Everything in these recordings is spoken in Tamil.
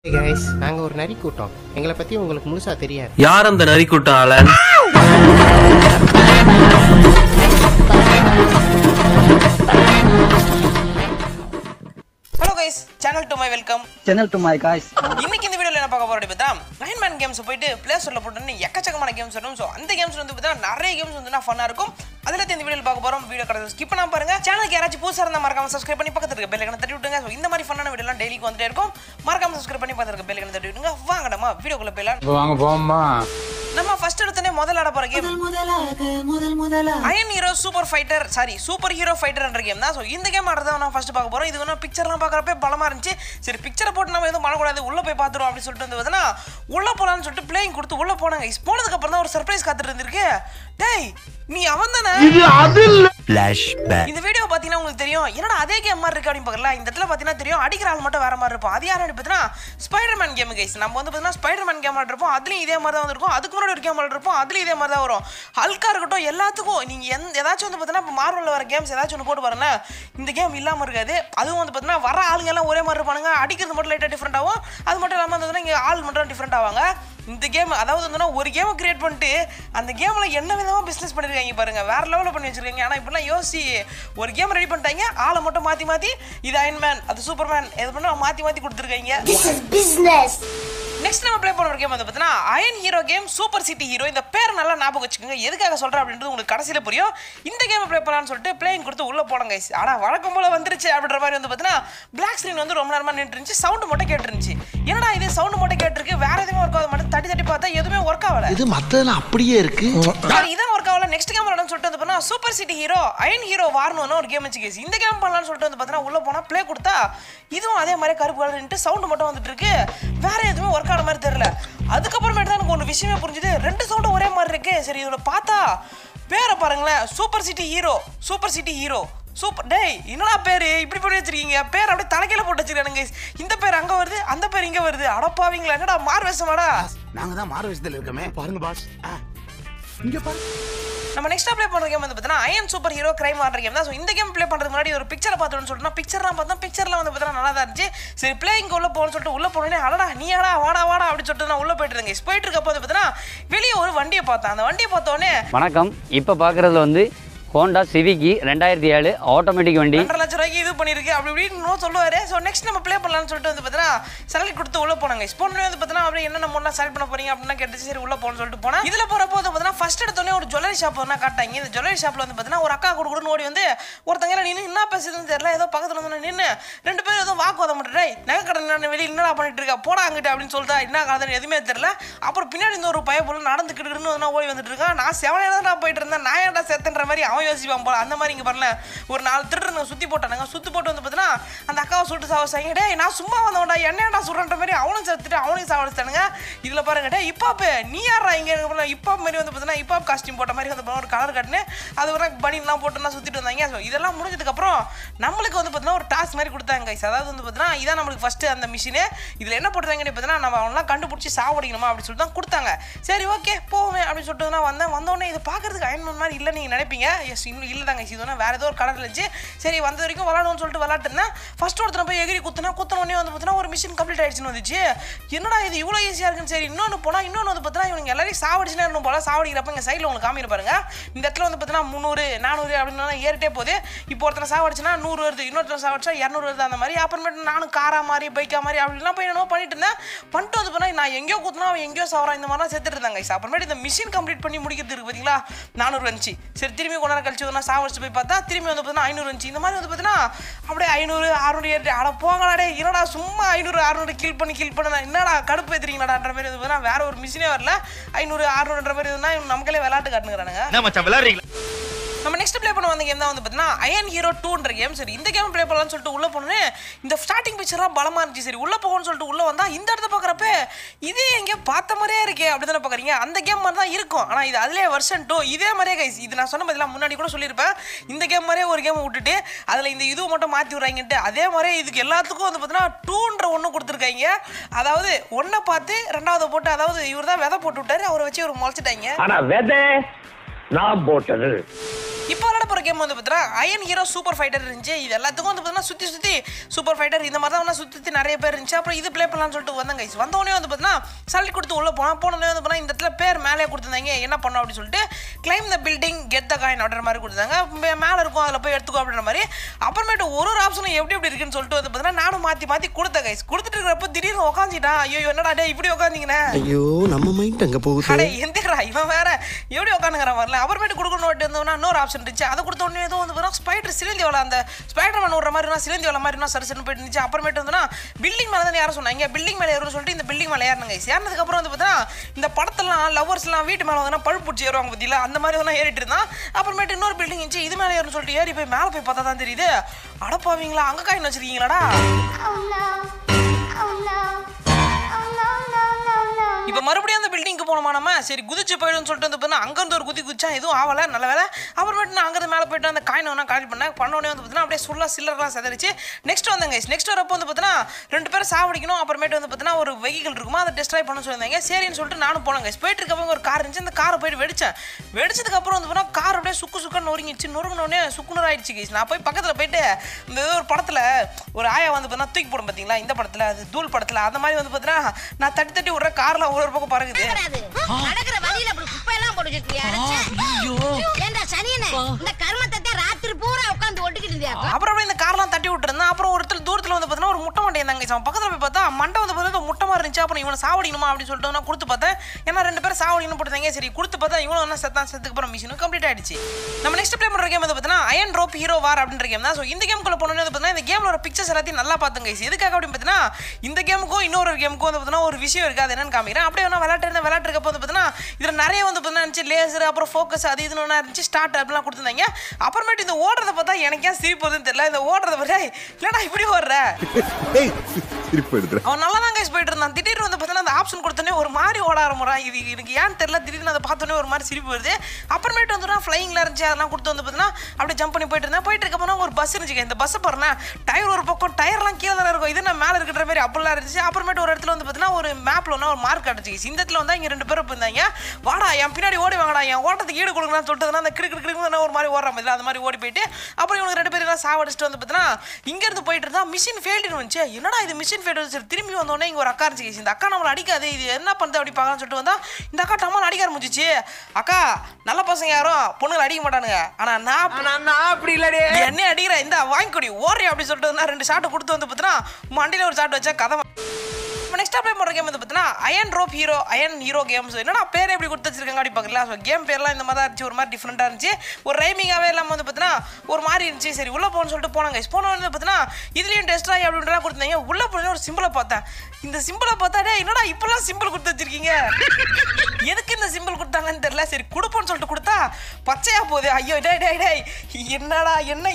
கைஸ் நாங்க ஒரு நரி கூட்டம் எங்களை பத்தி உங்களுக்கு முழுசா தெரியாது யார் அந்த நரிக்கூட்டம் ஆளன் hello guys channel to my welcome channel to my guys. இன்னைக்கு இந்த வீடியோல என்ன பார்க்க போறோம் பார்த்தா நைன் மேன் கேம்ஸ் போயிட்டு பிளே ஸ்டோர்ல போட்டு எக்கச்சக்கமான கேம்ஸ் வரும் ஸோ அந்த கேம்ஸ் வந்து பார்த்தா நிறைய கேம்ஸ் வந்து ஃபன்னா இருக்கும் அதில் இந்த வீடியோவில் பார்க்க போறோம் வீடியோ கடை ஸ்கிப் பண்ணாம பாருங்க சேனலுக்கு யாராச்சும் புதுசாக இருந்தால் மறக்காம சப்ஸ்கிரைப் பண்ணி பக்கத்துல இருக்க பெல் ஐக்கனை தட்டி விட்டுங்க ஸோ இந்த மாதிரி ஃபன்னான வீடியோலாம் டெய்லிக்கு வந்துட்டே இருக்கும் மறக்காம சப்ஸ்கிரைப் பண்ணி பக்கத்துல இருக்க பெல் ஐக்கனை தட்டி விட்டுங்க வாங்கடமா வீடியோக்குள்ள போயிடலாம் இப்போ வாங்க போம்மா நம்ம ஃபர்ஸ்ட் எடுத்தனே முதல்ல ஆட போற game iron hero super fighter sorry super hero ஃபைட்டர்ன்ற கேம் தான் ஸோ இந்த கேம் ஆடுறத நான் ஃபர்ஸ்ட் பார்க்க போறோம் இது வேணா பிக்சர்லாம் பார்க்குறப்ப பலமா இருந்துச்சு சரி பிக்சரை போட்டு நம்ம எதுவும் பண்ணக்கூடாது உள்ள போய் பார்த்துருவோம் அப்படின்னு சொல்லிட்டு வந்து பார்த்தீங்கன்னா உள்ள போலாம்னு சொல்லிட்டு பிளேயிங் கொடுத்து உள்ள போனாங்க இஸ் போனதுக்கு அப்புறம் தான் ஒரு சர்ப்ரைஸ் காத்துட்டு இருந்திருக்கு டேய் நீ அவன் தானே இந்த வீடியோ பார்த்தீங்கன்னா உங்களுக்கு தெரியும் என்னடா அதே கேம் மாதிரி இருக்கு அப்படின்னு பார்க்கலாம் இந்த இடத்துல பார்த்தீங்கன்னா தெரியும் அடிக்கிற ஆள் மட்டும் வேற மாதிரி இருப்போம் அது யாரும் பார்த்தீங்கன்னா ஸ்பைடர் மேன் கேம் கைஸ் நம்ம வந்து பார்த்தீங்கன்னா ஸ்பைடர் மேன் கேம் இருப்போம் அதுலயும் இதே மாதிரி தான் வந்திருக்கும் அதுக்கு முன்னாடி ஒரு கேம் இருப்போம் அதுலயும் இதே மாதிரி தான் வரும் ஹல்கா இருக்கட்டும் எல்லாத்துக்கும் நீங்க எந்த ஏதாச்சும் வந்து பார்த்தீங்கன்னா இப்போ மார்வலில் வர கேம்ஸ் ஏதாச்சும் ஒன்று போட்டு பாருங்க இந்த கேம் இல்லாமல் இருக்காது அதுவும் வந்து பார்த்தீங்கன்னா வர ஆளுங்க எல்லாம் ஒரே மாதிரி இருப்பானுங்க அடிக்கிறது மட்டும் லைட்டாக டிஃப்ரெண்ட் ஆகும் அது மட்டும் இல்லாமல் வந்து இங்கே ஆள் மட்டும் டிஃப்ரெண்ட் ஆவாங்க இந்த கேம் அதாவது வந்து ஒரு கேமை கிரியேட் பண்ணிட்டு அந்த கேமில் என்ன விதமாக பிஸ்னஸ் பண்ணிருக்காங்க பாருங்க வேற லெவலில் பண்ணி வச்சிருக்காங்க ஆனால் இப்படிலாம் யோசி ஒரு கேம் ரெடி பண்ணிட்டாங்க ஆளை மட்டும் மாற்றி மாற்றி இது அயன்மேன் அது சூப்பர்மேன் எது பண்ணா மாற்றி மாற்றி கொடுத்துருக்காங்க நெக்ஸ்ட் நம்ம ப்ளே பண்ணுற கேம் வந்து பார்த்தீங்கன்னா iron hero game super city hero இந்த பேர் நல்லா ஞாபகம் வச்சுக்கோங்க எதுக்காக சொல்கிறேன் அப்படின்றது உங்களுக்கு கடைசியில் புரியும் இந்த கேமை ப்ளே பண்ணலாம்னு சொல்லிட்டு பிளேயிங் கொடுத்து உள்ளே போனோம் கைஸ் ஆனால் வழக்கம் போல வந்துருச்சு அப்படின்ற மாதிரி வந்து பார்த்தீங்கன்னா பிளாக் ஸ்க்ரீன் வந்து ரொம்ப நேரமாக நின்று இருந்துச்சு சவுண்டு மட்டும் கேட்டுருந்துச்சு என்னடா இது சவுண்டு மட்டும் கேட்டிருக்கு வேற எதுவுமே ஒர்க் ஆக மட்டும் தட்டி தட்டி பார்த்தா எதுவுமே ஒர்க் ஆகல இது மத்ததெல்லாம் அப்படியே இருக்கு சரி இதான் ஒர்க் ஆகல நெக்ஸ்ட் கேம் விளாடணும்னு சொல்லிட்டு வந்து பார்த்தா super city hero iron hero வாரணும்னு ஒரு கேம் வச்சு கேஸ் இந்த கேம் பண்ணலாம்னு சொல்லிட்டு வந்து பார்த்தீங்கன்னா உள்ள போனா ப்ளே கொடுத்தா இதுவும் அதே மாதிரி கருப்பு கலர்ன்ட்டு சவுண்டு மட்டும் வந்துட்டு இருக்கு வேற எதுவுமே ஒர்க் ஆன மாதிரி தெரியல அதுக்கப்புறமேட்டு தான் எனக்கு ஒரு விஷயமே புரிஞ்சுது ரெண்டு சவுண்டும் ஒரே மாதிரி இருக்கு சரி இதோட பார்த்தா பேரை பாருங்களேன் super city hero super city hero super டேய் என்னடா பேரு இப்படி பண்ணி வச்சிருக்கீங்க பேர் அப்படியே தலைக்கையில போட்டு வச்சிருக்கானுங்க இந்த பேர் அங்க வருது அந்த பேர் இங்க வருது அடப்பாவீங்களா என்னடா மார்வேசமாடா நாங்க தான் மாறு விஷயத்துல இருக்கோமே பாருங்க பாஸ் இங்க பாரு நம்ம நெக்ஸ்ட் ப்ளே பண்ணுற கேம் வந்து பார்த்தீங்கன்னா ஐஎம் சூப்பர் ஹீரோ கிரைம் ஆடுற கேம் தான் ஸோ இந்த கேம் ப்ளே பண்ணுறதுக்கு முன்னாடி ஒரு பிக்சரை பார்த்தோம்னு சொல்லிட்டு பிக்சர்லாம் பார்த்தா பிக்சர்லாம் வந்து பார்த்தீங்கன்னா நல்லா தான் இருந்துச்சு சரி பிளேயிங் உள்ள போகணும்னு சொல்லிட்டு உள்ள போனோடனே அடடா நீ ஆடா வாடா வாடா அப்படின்னு சொல்லிட்டு நான் உள்ள போயிட்டு இருந்தேன் போயிட்டு இருக்கப்போ வந்து பார்த்தீங்கன்னா வெளியே ஒரு வண்டியை பார்த்தேன் அந்த வண்டியை பார்த்தோன்னே வணக்கம் இப்போ பார்க்குறதுல வந்து ஹோண்டா சிவிக்கி ரெண்டாயிரத்தி ஏழு ஆட்டோமேட்டிக் வண்டி ரெண்டரை லட்ச ரூபாய்க்கு இது பண்ணிருக்கு அப்படி இப்படின்னு சொல்லுவாரு ஸோ நெக்ஸ்ட் நம்ம ப்ளே பண்ணலாம்னு சொல்லிட்டு வந்து பார்த்தீங்கன்னா செலக்ட் கொடுத்து உள்ள போனாங்க போனே வந்து பார்த்தீங்கன்னா அப்படியே என்ன நம்ம செலக்ட் பண்ண போறீங்க அப்படின்னா கேட்டு சரி உள்ள போகணும்னு சொல்லிட்டு போனா இதுல போறப்போ வந்து பார்த்தீங்கன்னா ஃபர்ஸ்ட் எடுத்தோடனே ஒரு ஜுவல்லரி ஷாப் வந்து காட்டாங்க இந்த ஜுவல்லரி ஷாப்ல வந்து பார்த்தீங்கன்னா ஒரு அக்கா கொடுக்கணும்னு ஓடி வந்து ஒருத்தங்க நின்று என்ன பேசுதுன்னு தெரியல ஏதோ பக்கத்துல வந்து நின்று ரெண்டு பேரும் ஏதோ வாக்குவாதம் பண்ணுறேன் நகை கடன் வெளியே என்னடா பண்ணிட்டு இருக்கா போடா அங்கிட்ட அப்படின்னு சொல்லிட்டு என்ன கதை எதுவுமே தெரியல அப்புறம் பின்னாடி இந்த ஒரு பய போல நடந்துக்கிட்டு வந்து ஓடி வந்துட்டு இருக்கான் நான் செவனே தான் போயிட்டு இருந்தேன் நான் ஏன்டா செத்துன்ற மாதிரி அவன் யோசிப்பான் போல அந்த மாதிரி இங்க பாருல ஒரு நாலு திருடுங்க சுத்தி போட்டானுங்க சுத்தி போட்டு வந்து பார்த்தீங்கன்னா அந்த அக்காவை சுட்டு சாவச்சாங்க டேய் நான் சும்மா வந்தவன்டா என்னடா சுடுற மாதிரி அவனும் செத்துட்டு அவனையும் சாவடிச்சானுங்க இதுல பாருங்க டே இப்பாப்பு நீ யாரா இங்க இருக்க இப்பாப் மாதிரி வந்து பார்த்தீங்கன்னா இப்பாப் காஸ்டியூம் போட்ட மாதிரி வந்து பார்த்தீங்கன்னா ஒரு கலர் கட்டுன்னு அது ஒரு பனின்லாம் போட்டுலாம் சுத்திட்டு வந்தாங்க ஸோ இதெல்லாம் முடிஞ்சதுக்கு அப்புறம் நம்மளுக்கு வந்து பார்த்தீங்கன்னா ஒரு டாஸ்க் மாதிரி கொடுத்தாங்க guys. அதாவது வந்து பார்த்தீங்கன்னா இதான் நம்மளுக்கு ஃபர்ஸ்ட் அந்த மிஷினு இதுல என்ன போட்டுருந்தாங்கன்னு பார்த்தீங்கன்னா நம்ம அவனெல்லாம் கண்டுபிடிச்சி சாவடிக்கணுமா அப்படின்னு சொல்லிட்டு தான் கொடுத்தாங்க சரி ஓகே போவேன் அப்படின்னு சொல்லிட்டு நான் வந்தேன் வந்தோடனே இது பார்க்கறதுக்கு அயன்மேன் மாதிரி இல்லை நீங்கள் நினைப்பீங்க எஸ் இன்னும் இல்லை தாங்க இது வேணா வேற ஏதோ ஒரு கலர் இருந்துச்சு சரி வந்த வரைக்கும் விளாடுவோம்னு சொல்லிட்டு விளாட்டு இருந்தேன் ஃபர்ஸ்ட் ஒருத்தர் போய் எகிரி குத்துனா குத்தின உடனே வந்து பார்த்தீங்கன்னா ஒரு மிஷின் கம்ப்ளீட் ஆயிடுச்சுன்னு வந்துச்சு என்னடா இது இவ்வளோ ஈஸியாக இருக்குன்னு சரி இன்னொன்று போனால் இன்னொன்று வந்து பார்த்தீங்கன்னா இவங்க எல்லாரையும் சாவடிச்சுனே இருக்கணும் போல சாவடிக்கிறப்ப இங்கே சைடில் உங்களுக்கு காமிக்கிற பாருங்க இந்த இடத்துல வந்து பார்த்தீங்கன்னா முந்நூறு நானூறு அப்படின்னு ஏறிட்டே போகுது இப்போ ஒருத்தனை சாவடிச்சுனா நூறு வருது இன்னொருத்தர் சாவடிச்சா இரநூறு வருது அந்த மாதிரி அப்புறமேட்டு நானும் காரா மாதிரி பைக்கா மாதிரி அப்படிலாம் போய் என்னமோ பண்ணிட்டு இருந்தேன் பண்ணிட்டு வந்து போனால் நான் எங்கேயோ குத்துனா அவன் எங்கேயோ சாவறான் இந்த மாதிரிலாம் செத்துட்டு இருந்தாங்க guys. அப்புறமேட்டு இந்த மிஷின் கம்ப்ளீட் பண்ணி முடிக்கிறது இருக்கு பார்த்தீங்களா நானூறு வந்துச்சு சரி திரும்பி கொஞ்ச நேரம் கழிச்சு நான் சாவடிச்சு போய் பார்த்தா திரும்பி வந்து பார்த்தீங்கன்னா ஐநூறு வந்துச்சு இந்த மாதிரி வந்து பார்த்தீங்கன்னா அப்படியே ஐநூறு அறுநூறு ஏறிட்டு அட போங்கடா டே என்னடா சும்மா ஐநூறு அறுநூறு கில் பண்ணி கில் பண்ண என்னடா கடுப்பு ஏத்துறீங்களாடான்ற மாதிரி வந்து பார்த்தீங்கன்னா வேற ஒரு மிஷினே வரல ஐநூறு அறுநூறுன்ற மாதிரி இருந்தா இவங்க நமக்கே விளையாட்டு காட்டுங்கிறானுங்க என்ன மச்சான் விளையாடுறீங்களா நம்ம நெக்ஸ்ட் ப்ளே பண்ண வந்த கேம் தான் வந்து பார்த்தீங்கன்னா அயன் ஹீரோ டூன்ற கேம் சரி இந்த கேம் ப்ளே பண்ணலாம்னு சொல்லிட்டு உள்ள போனோன்னே இந்த ஸ்டார்டிங் பிக்சர்லாம் பலமா இருந்துச்சு சரி உள்ள போகணும்னு சொல்லிட்டு உள்ள வந்தா இந்த இடத்த பார்க்குறப்ப இதே எங்கேயோ பார்த்த மாதிரியே இருக்கே அப்படி தானே பார்க்குறீங்க அந்த கேம் மாதிரி தான் இருக்கும் ஆனால் இது அதுலேயே வருஷன் டூ இதே மாதிரியே கைஸ் இது நான் சொன்ன பதிலாக முன்னாடி கூட சொல்லியிருப்பேன் இந்த கேம் மாதிரியே ஒரு கேம் விட்டுட்டு அதில் இந்த இதுவை மட்டும் மாற்றி விட்றாங்கன்ட்டு அதே மாதிரியே இதுக்கு எல்லாத்துக்கும் வந்து பார்த்தீங்கன்னா டூன்ற ஒன்று கொடுத்துருக்காங்க அதாவது ஒன்றை பார்த்து ரெண்டாவது போட்டு அதாவது இவர் தான் விதை போட்டு விட்டாரு அவரை வச்சு இவர் முளைச்சிட்டாங்க ஆனா விதை நான் போட்டது இப்போ விளையாட போகிற கேம் வந்து பார்த்தீங்கன்னா அயன் ஹீரோ சூப்பர் ஃபைட்டர் இருந்துச்சு இது எல்லாத்துக்கும் வந்து பார்த்தீங்கன்னா சுற்றி சுற்றி சூப்பர் ஃபைட்டர் இந்த மாதிரி தான் சுற்றி சுற்றி நிறைய பேர் இருந்துச்சு அப்புறம் இது ப்ளே பண்ணலாம்னு சொல்லிட்டு வந்தாங்க guys. வந்த உடனே வந்து பார்த்தீங்கன்னா சல்ட் கொடுத்து உள்ளே போனால் போனோடனே வந்து பார்த்தீங்கன்னா இந்த இடத்துல பேர் மேலே கொடுத்துருந்தாங்க என்ன பண்ணோம் அப்படின்னு சொல்லிட்டு claim the building get the coin அப்படின்ற மாதிரி கொடுத்தாங்க மே- மேலே இருக்கும் அதில் போய் எடுத்துக்கோ அப்படின்ற மாதிரி அப்புறமேட்டு ஒரு ஒரு ஆப்ஷனும் எப்படி எப்படி இருக்குன்னு சொல்லிட்டு வந்து பார்த்தீங்கன்னா நானும் மாற்றி மாற்றி கொடுத்தேன் கைஸ் கொடுத்துட்டு இருக்கிறப்ப திடீர்னு உட்காந்துட்டான் ஐயோ என்னடா டே இப்படி உட்காந்தீங்கண்ணே ஐயோ நம்ம மைண்ட் அங்க போகுது அடே எந்திரா இவன் வேற எப்படி உட்காந்துங்கிற வரல அப்புறமேட்டு கொடுக்கணும் வாட்டி வந்தோம்னா இன்னொரு ஆப்ஷன் இருந்துச்சு அதை கொடுத்த உடனே ஏதோ வந்து பார்த்தா ஸ்பைடர் சிலிந்தி வலை அந்த ஸ்பைடர் மேன் விடுற மாதிரி சிலிந்தி வலை மாதிரி சரி சரின்னு போயிட்டு இருந்துச்சு அப்புறமேட்டு வந்தோம்னா பில்டிங் மேலே தான் யாரும் சொன்னாங்க பில்டிங் மேலே ஏறும்னு சொல்லிட்டு இந்த பில்டிங் மேலே ஏறினாங்க ஏறினதுக்கு அப்புறம் வந்து பார்த்தா இந்த படத்தெல்லாம் லவர்ஸ்லாம் வீட்டு மேலே வந்து பழுப்பு பிடிச்சி ஏறுவாங்க பத்தியில அந்த மாதிரி வந்து ஏறிட்டு இருந்தான் அப்புறமேட்டு இன்னொரு பில்டிங் இருந்துச்சு இது மேலே ஏறும்னு சொல்லிட்டு ஏறி போய் மேலே போய் பார்த்தா தான் தெரியுது அடப்பாவீங்களா அங்கே காயின் வச்சிருக்கீங்களாடா Oh no. Oh no. Oh no, no, no, no. இப்போ மறுபடியும் அந்த பில்டிங்க்கு போனோமா நம்ம சரி குதிச்சு போயிடும்னு சொல்லிட்டு வந்து பார்த்தா அங்கேருந்து ஒரு குதி குதிச்சா எதுவும் ஆகலை நல்ல வேலை அப்புறமேட்டு நான் அங்கேருந்து மேலே போயிட்டு அந்த காயின் ஒன்றா கலெக்ட் பண்ணேன் பண்ண உடனே வந்து பார்த்தீங்கன்னா அப்படியே சுல்லா சில்லர்லாம் செதறிச்சு நெக்ஸ்ட் வந்தாங்க நெக்ஸ்ட் வரப்போ வந்து பார்த்தீங்கன்னா ரெண்டு பேரும் சாவடிக்கணும் அப்புறமேட்டு வந்து பார்த்தீங்கன்னா ஒரு வெஹிக்கிள் இருக்குமா அதை டெஸ்ட்ராய் பண்ண சொல்லியிருந்தாங்க சரின்னு சொல்லிட்டு நானும் போனேங்க போயிட்டு இருக்கப்போ ஒரு கார் இருந்துச்சு அந்த காரை போயிட்டு வெடிச்சேன் வெடிச்சதுக்கு அப்புறம் வந்து பார்த்தீங்கன்னா கார் அப்படியே சுக்கு சுக்குன்னு நொறுங்கிச்சு நொறுங்கினோடனே சுக்குநூறு ஆயிடுச்சு guys. நான் போய் பக்கத்தில் போயிட்டு இந்த ஏதோ ஒரு படத்தில் ஒரு ஆயா வந்து பார்த்தீங்கன்னா தூக்கி போடும் பார்த்தீங்களா இந்த படத்தில் அது தூள் படத்தில் அந்த மாதிரி வந்து பார்த்தீங்கன்னா நான் தட்டி தட்டி விட்ற காரில் ஒரு ஒரு பக்கம் பறகுது நடக்கிறது நடக்கிற வழியில அப்படி குப்பையெல்லாம் போட்டு வச்சிருக்கியா ஏண்டா சனியனே இந்த கர்மத்தை தான் ராத்திரி பூரா உட்கார்ந்து ஒட்டிக்கிட்டு இருந்தியா அப்புறம் அப்படியே இந்த கார்லாம் தட்டி விட்டுருந்தேன் அப்புறம் ஒரு இடத்துல தூரத்தில் வந்து பார்த்தீங்கன்னா ஒரு முட்டை மண்டை இருந்தாங்க அவன் பக்கத்தில் போய் பார்த்தா மண்டை வந்து பார்த்தீங்கன்னா முட்டை மாதிரி இருந்துச்சு அப்புறம் இவனை சாவடிக்கணுமா அப்படின்னு சொல்லிட்டு நான் கொடுத்து பார்த்தேன் ஏன்னா ரெண்டு பேரும் சாவடிக்கணும் போட்டுருந்தாங்க சரி கொடுத்து பார்த்தா இவனும் என்ன செத்தான் செத்துக்கு அப்புறம் மிஷினும் கம்ப்ளீட் ஆயிடுச்சு நம்ம நெக்ஸ்ட் ப்ளே பண்ணுற கேம் வந்து பார்த்தீங்கன்னா அயன் ரோப் ஹீரோ வார் அப்படின்ற கேம் தான் ஸோ இந்த கேமுக்குள்ள போனோன்னு வந்து பார்த்தீங்கன்னா இந்த கேமில் ஒரு பிக்சர்ஸ் எல்லாத்தையும் நல்லா பார்த்துங்க guys. எதுக்காக அப்படின்னு பார்த்தீங்கன்னா இந்த கேமுக்கும் இன்னொரு கேமுக்கும் வந்து பார்த்தீங்கன்னா ஒரு விஷயம் இருக்குது அது என்னன்னு காமிக்கிறேன் அப்படியே வேணா விளையாட்டு இருந்த விளையாட்டு இருக்கப்போ வந்து பார்த்தீங்கன்னா இதில் நிறைய வந்து பார்த்தீங்கன்னா இருந்துச்சு லேசர் அப்புறம் ஃபோக்கஸ் அது இதுன்னு ஒன்றா இருந்துச்சு ஸ்டார்ட் அப்படிலாம் கொடுத்துருந்தாங்க அப்புறமேட்டு இந்த ஓடுறத பார்த்தா எனக்கு ஏன் சிரிப்பு வருதுன்னு தெரியல இந்த ஓடுறத பார்த்தா இல்லைடா இப்படி ஓடுற திருப்பி எடுத்துறேன் அவன் நல்லா தான் கைஸ் போயிட்டு இருந்தான் திடீர்னு வந்து பார்த்தீங்கன்னா அந்த ஆப்ஷன் கொடுத்தோன்னே ஒரு மாதிரி ஓட ஆரம்பிறான் இது எனக்கு ஏன்னு தெரியல திடீர்னு அதை பார்த்தோன்னே ஒரு மாதிரி சிரிப்பு வருது அப்புறமேட்டு வந்து ஃப்ளைங்கில் இருந்துச்சு அதெல்லாம் கொடுத்து வந்து பார்த்தீங்கன்னா அப்படியே ஜம்ப் பண்ணி போயிட்டு இருந்தேன் போயிட்டு இருக்கப்போ ஒரு பஸ் இருந்துச்சு இந்த பஸ்ஸை பாருங்க டயர் ஒரு பக்கம் டயர்லாம் கீழே தானே இருக்கும் இது நான் மேலே இருக்கிற மாதிரி அப்படிலாம் இருந்துச்சு அப்புறமேட்டு ஒரு இடத்துல வந்து பார்த்தீங்கன்னா ஒரு மேப்பில் ஒன்று ஒரு மார்க் அடிச்சு இந்த இடத்துல வந்து இங்கே ரெண்டு பேரும் இருந்தாங்க வாடா என் பின்னாடி ஓடி வாங்கடா என் ஓட்டத்துக்கு ஈடு கொடுங்கன்னு சொல்லிட்டு அந்த கிடு கிடு கிடுன்னு ஒரு மாதிரி ஓடுற மாதிரி அந்த மாதிரி ஓடி போயிட்டு அப்புறம் இவங்க ரெண்டு பேரும் சாவடிச்சுட்டு வந்து பார்த்தீங்கன்னா இங்கேருந்து போயிட்டு இருந்தா மிஷின் ஃபெயில்டு வந்துச்சு என்னடா இது மிஷின் ஃபெயில்டு சரி திரும்பி வந்தோடனே இங்கே ஒரு அக்கா இருந்துச்சு இந்த அக்கா நம்மளை அடிக்காது இது என்ன பண்ணுது அப்படி பார்க்கலாம்னு சொல்லிட்டு வந்தா இந்த அக்கா டம்மல் அடிக்க ஆரம்பிச்சிச்சு அக்கா நல்ல பசங்க யாரும் பொண்ணுங்களை அடிக்க மாட்டானுங்க ஆனா நான் நான் அப்படி இல்லடே என்ன அடிக்கிற இந்த வாங்கிக்கொடி ஓடுறி அப்படி சொல்லிட்டு வந்தா ரெண்டு ஷாட்டை கொடுத்து வந்து பார்த்தீங்கன்னா மண்டியில் ஒரு ஷாட் வச்சா கதை இப்போ நெக்ஸ்ட் ப்ளே பண்ணுற கேம் வந்து பார்த்தீங்கன்னா iron rope hero iron hero games என்னடா பேர் எப்படி கொடுத்து வச்சிருக்காங்க அப்படி பார்க்கல ஸோ கேம் பேர்லாம் இந்த மாதிரி தான் இருந்துச்சு ஒரு மாதிரி டிஃப்ரெண்ட்டாக இருந்துச்சு ஒரு ரைமிங்காகவே இல்லாமல் வந்து பார்த்தீங்கன்னா ஒரு மாதிரி இருந்துச்சு சரி உள்ளே போகணும்னு சொல்லிட்டு போனாங்க போன வந்து பார்த்தீங்கன்னா இதுலேயும் டெஸ்ட் ஆகி அப்படின்றலாம் கொடுத்தாங்க உள்ளே போனே ஒரு சிம்பிளை பார்த்தேன் இந்த சிம்பிளை பார்த்தா டேய் என்னடா இப்போலாம் சிம்பிள் கொடுத்து வச்சிருக்கீங்க எதுக்கு இந்த சிம்பிள் கொடுத்தாங்கன்னு தெரியல சரி கொடுப்போம்னு சொல்லிட்டு கொடுத்தா பச்சையா போகுது ஐயோ டேய் டேய் டேய் என்னடா என்ன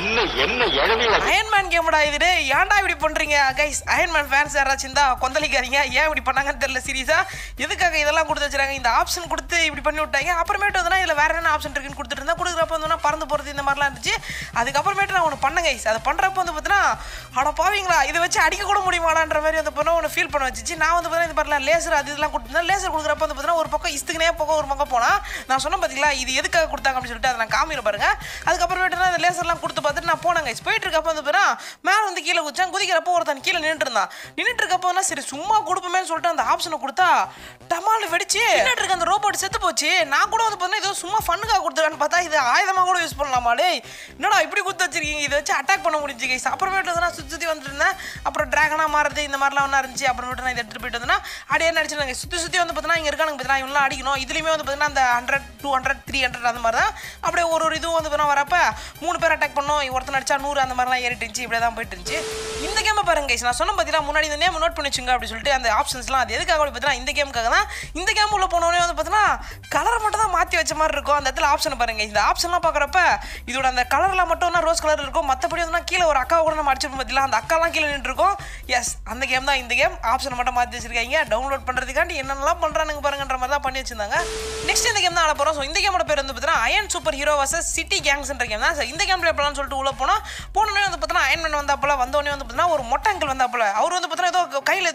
அயன்மேன் கேம்டா இது டேய் ஏன்டா இப்படி பண்றீங்க கைஸ் அயன்மேன் ஃபேன்ஸ் யாராச்சும் இருந்தா கொந்தளிக்காதீங்க ஏன் இப்படி பண்ணாங்கன்னு தெரியல சீரியஸா எதுக்காக இதெல்லாம் கொடுத்து வச்சிருக்காங்க இந்த ஆப்ஷன் கொடுத்து இப்படி பண்ணி விட்டாங்க அப்புறமேட்டு வந்து இதுல வேற என்ன ஆப்ஷன் இருக்குன்னு கொடுத்துட்டு இருந்தா கொடுக்குறப்ப வந்து பறந்து போறது இந்த மாதிரிலாம் இருந்துச்சு அதுக்கப்புறமேட்டு நான் ஒன்று பண்ணேன் கைஸ் அதை பண்றப்ப வந்து பார்த்தீங்கன்னா அட பாவீங்களா இதை வச்சு அடிக்க கூட முடியுமாடான்ற மாதிரி வந்து பண்ண ஒன்று ஃபீல் பண்ண வச்சுச்சு நான் வந்து பார்த்தீங்கன்னா இது மாதிரிலாம் லேசர் அது இதெல்லாம் கொடுத்துருந்தேன் லேசர் கொடுக்குறப்ப வந்து பார்த்தீங்கன்னா ஒரு பக்கம் இஸ்துக்குனே பக்கம் ஒரு பக்கம் போனா நான் சொன்னேன் பார்த்தீங்களா இது எதுக்காக கொடுத்தாங்க அப்படின்னு சொல்லிட்டு அதை நான் காமிக்கிற பாருங்க அதுக்கப்புறமேட்டு நான் அந்த லேசர்லாம் கொடுத்து பார்த்துட்டு நான் போனேங்க போயிட்டு இருக்கப்ப வந்து பாரு மேலே வந்து கீழே குதிச்சான் குதிக்கிறப்போ ஒருத்தன் கீழே நின்றுட்டு இருந்தான் நின்றுட்டு இருக்கப்போ நான் சரி சும்மா கொடுப்போமேன்னு சொல்லிட்டு அந்த ஆப்ஷனை கொடுத்தா டமால் வெடிச்சு நின்றுட்டு இருக்க அந்த ரோபோட் செத்து போச்சு நான் கூட வந்து பார்த்தீங்கன்னா ஏதோ சும்மா ஃபண்ணுக்காக கொடுத்துருக்கான்னு பார்த்தா இது ஆயுதமாக கூட யூஸ் பண்ணலாமா டேய் என்னடா இப்படி கொடுத்து வச்சிருக்கீங்க இதை வச்சு அட்டாக் பண்ண முடிஞ்சு கைஸ் அப்புறமேட்டு வந்து நான் சுற்றி சுற்றி வந்துட்டு இருந்தேன் அப்புறம் ட்ராகனாக மாறுறது இந்த மாதிரிலாம் ஒன்றா இருந்துச்சு அப்புறமேட்டு நான் இதை எடுத்துகிட்டு போயிட்டு வந்தேன்னா அப்படியே நடிச்சிருந்தாங்க சுற்றி சுற்றி வந்து பார்த்தீங்கன்னா இங்கே இருக்கானுங்க பார்த்தீங்கன்னா இவங்களாம் அடிக்கணும் இதுலேயுமே வந்து பார்த்தீங்கன்னா அந்த hundred two hundred three hundred அந்த மாதிரி தான் அப்படியே ஒரு ஒரு இதுவும் வந்து பார்த்தீங்கன்னா வரப்ப மூணு பேர் அட்டாக் பண்ணோம் ஒருத்தன் அடிச்சா நூறு அந்த மாதிரிலாம் ஏறிட்டு இருந்துச்சு இப்படியே தான் போயிட்டு இருந்துச்சு இந்த கேமை பாருங்க guys. நான் சொன்ன பார்த்தீங்கன்னா முன்னாடி இந்த நேம் நோட் பண்ணி வச்சுங்க அப்படி சொல்லிட்டு அந்த ஆப்ஷன்ஸ்லாம் அது எதுக்காக அப்படி பார்த்தீங்கன்னா இந்த கேமுக்காக தான் இந்த கேம் உள்ள போனோடனே வந்து பார்த்தீங்கன்னா கலரை மட்டும் தான் மாற்றி வச்ச மாதிரி இருக்கும் அந்த இடத்துல ஆப்ஷன் பாருங்க இந்த ஆப்ஷன்லாம் பார்க்குறப்ப இதோட அந்த கலரில் மட்டும் தான் ரோஸ் கலர் இருக்கும் மற்றபடி வந்து கீழே ஒரு அக்கா கூட நம்ம அடிச்சிருப்போம் பார்த்தீங்களா அந்த அக்காலாம் கீழே நின்று இருக்கும் எஸ் அந்த கேம் தான் இந்த கேம் ஆப்ஷனை மட்டும் மாற்றி வச்சிருக்காங்க டவுன்லோட் பண்ணுறதுக்காண்டி என்னென்னலாம் பண்ணுறானுங்க பாருங்கன்ற மாதிரி தான் பண்ணி வச்சிருந்தாங்க நெக்ஸ்ட் இந்த கேம் தான் ஆட போகிறோம் ஸோ இந்த கேமோட பேர் வந்து பார்த்தீங்கன்னா iron super hero versus city கேங்ஸ்ன்ற கேம் தான் So, இந்த கேம் ப்ளே பண்ணலாம்னு சொல்லிட்டு உள்ள போனால் போனோடனே வந்து பார்த்தீங்கன்னா அயன்மேன் வந்தாப்புல வந்தோடனே வந்து பார்த்தீங்கன்னா ஒரு மொட்டை அங்கிள் வந்தாப்புல அவர் வந்து பார்த்தீங்கன்னா ஏதோ கையில் எடுத்து வச்சு சொன்னா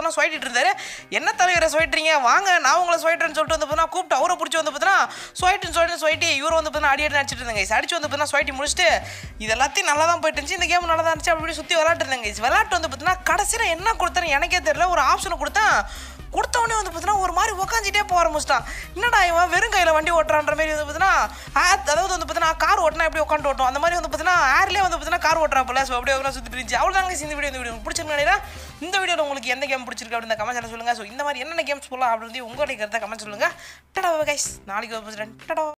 பார்த்தீங்கன்னா ஸ்வைட்டிட்டு இருந்தாரு என்ன தலைவரை ஸ்வைட்றீங்க வாங்க நான் உங்களை ஸ்வைட்றேன்னு சொல்லிட்டு வந்து பார்த்தீங்கன்னா கூப்பிட்டு அவரை பிடிச்சி வந்து பார்த்தீங்கன்னா ஸ்வைட்டுன்னு சொல்லிட்டு ஸ்வைட்டி இவர் வந்து பார்த்தீங்கன்னா அடி அடி அடிச்சிட்டு இருந்தாங்க guys. அடிச்சு வந்து பார்த்தீங்கன்னா ஸ்வைட்டி முடிச்சுட்டு இது எல்லாத்தையும் நல்லா தான் போயிட்டு இருந்துச்சு இந்த கேம் நல்லா தான் இருந்துச்சு அப்படி இப்படி சுற்றி விளாட்டு இருந்தாங்க guys. விளாட்டு வந்து பார்த்தீங்கன்னா கடைசியில் என்ன கொடுத்தாரு எனக்கே தெரியல ஒரு ஆப்ஷனை கொடுத்தேன் கொடுத்த உடனே வந்து பார்த்தீங்கன்னா ஒரு மாதிரி உக்காந்துட்டே போக ஆரம்பிச்சிட்டான் என்னடா இவன் வெறும் கையில் வண்டி ஓட்டுறான்ற மாதிரி வந்து பார்த்தீங்கன்னா ஆ- அதாவது வந்து பார்த்தீங்கன்னா கார் ஓட்டினா எப்படி உட்காந்து ஓட்டும் அந்த மாதிரி வந்து பார்த்தீங்கன்னா ஏர்லேயே வந்து பார்த்தீங்கன்னா கார் ஓட்டுறா போல ஸோ அப்படியே உட்காந்து சுற்றிட்டு இருந்துச்சு அவ்வளோ தாங்க இந்த வீடியோ இந்த வீடியோ பிடிச்சிருக்கா இந்த வீடியோவில் உங்களுக்கு எந்த கேம் பிடிச்சிருக்கு அப்படின்னு கமெண்ட் சொல்லுங்கள் ஸோ இந்த மாதிரி என்னென்ன கேம்ஸ் போடலாம் அப்படின்னு உங்களுடைய கருத்தை கமெண்ட் சொல்லுங்கள் டடா கைஸ் நாளைக்கு ஒரு டடா